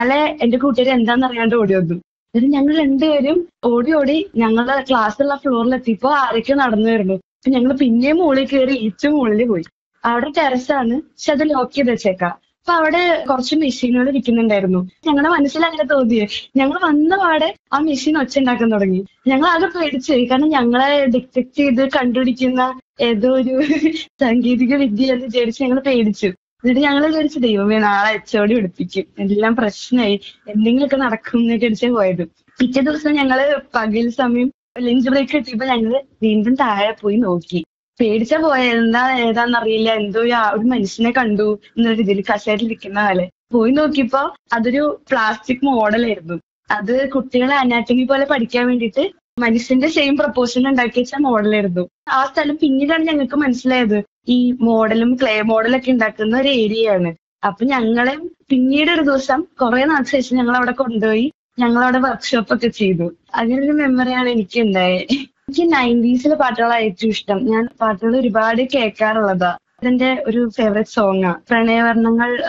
അല്ലെ എന്റെ കൂട്ടുകാർ എന്താണെന്ന് അറിയാണ്ട് ഓടി വന്നു എന്നിട്ട് ഞങ്ങൾ രണ്ടുപേരും ഓടി ഓടി ഞങ്ങളുടെ ക്ലാസ്സുള്ള ഫ്ലോറിൽ എത്തിയപ്പോ ആരൊക്കെ നടന്നു വരുന്നു അപ്പൊ ഞങ്ങൾ പിന്നെയും മുകളിൽ കയറി ഏറ്റവും മുകളിൽ പോയി അവിടെ ടെറസാണ് പക്ഷെ അത് ലോക്ക് ചെയ്ത് വെച്ചേക്കാം അപ്പൊ അവിടെ കുറച്ച് മെഷീനുകൾ ഇരിക്കുന്നുണ്ടായിരുന്നു ഞങ്ങളുടെ മനസ്സിൽ അങ്ങനെ തോന്നിയേ ഞങ്ങൾ വന്ന പാടെ ആ മെഷീൻ ഒച്ച ഉണ്ടാക്കാൻ തുടങ്ങി ഞങ്ങൾ ആകെ പേടിച്ചു പോയി കാരണം ഞങ്ങളെ ഡിറ്റക്ട് ചെയ്ത് കണ്ടുപിടിക്കുന്ന ഏതോ ഒരു സാങ്കേതിക വിദ്യ എന്ന് വിചാരിച്ച് ഞങ്ങൾ പേടിച്ചു എന്നിട്ട് ഞങ്ങൾ വിചാരിച്ചു ദൈവമേ നാളെ എച്ചോടി പിടിപ്പിക്കും എല്ലാം പ്രശ്നമായി എന്തെങ്കിലുമൊക്കെ നടക്കും എന്ന് വിചാരിച്ചാ പോയത് പിറ്റേ ദിവസം ഞങ്ങള് പകൽ സമയം ലഞ്ച് ബ്രേക്ക് കിട്ടിയപ്പോ ഞങ്ങള് വീണ്ടും താഴെ പോയി നോക്കി പേടിച്ച പോയ എന്താ ഏതാന്നറിയില്ല എന്തോ ഒരു ആ- ഒരു മനുഷ്യനെ കണ്ടു എന്നൊരു രീതിയിൽ കസേരയിലിരിക്കുന്ന പോലെ പോയി നോക്കിയപ്പോ അതൊരു പ്ലാസ്റ്റിക് മോഡലായിരുന്നു അത് കുട്ടികളെ അനാറ്റമി പോലെ പഠിക്കാൻ വേണ്ടിയിട്ട് മനുഷ്യന്റെ സെയിം പ്രപ്പോസൽ ഉണ്ടാക്കി വെച്ച മോഡലായിരുന്നു ആ സ്ഥലം പിന്നീടാണ് ഞങ്ങൾക്ക് മനസ്സിലായത് ഈ മോഡലും ക്ലേ മോഡലൊക്കെ ഉണ്ടാക്കുന്ന ഒരു ഏരിയ ആണ് അപ്പൊ ഞങ്ങളെ പിന്നീട് ഒരു ദിവസം കുറെ നാൾക്ക് ശേഷം ഞങ്ങൾ അവിടെ കൊണ്ടുപോയി ഞങ്ങൾ അവിടെ വർക്ക്ഷോപ്പ് ഒക്കെ ചെയ്തു അങ്ങനൊരു മെമ്മറിയാണ് എനിക്ക് ഉണ്ടായത് എനിക്ക് നയൻറ്റീസിലെ പാട്ടുകളാണ് ഏറ്റവും ഇഷ്ടം ഞാൻ പാട്ടുകൾ ഒരുപാട് കേൾക്കാറുള്ളതാ അതെന്റെ ഒരു ഫേവറേറ്റ് സോങ്ങാ പ്രണയവർണ്ണങ്ങൾ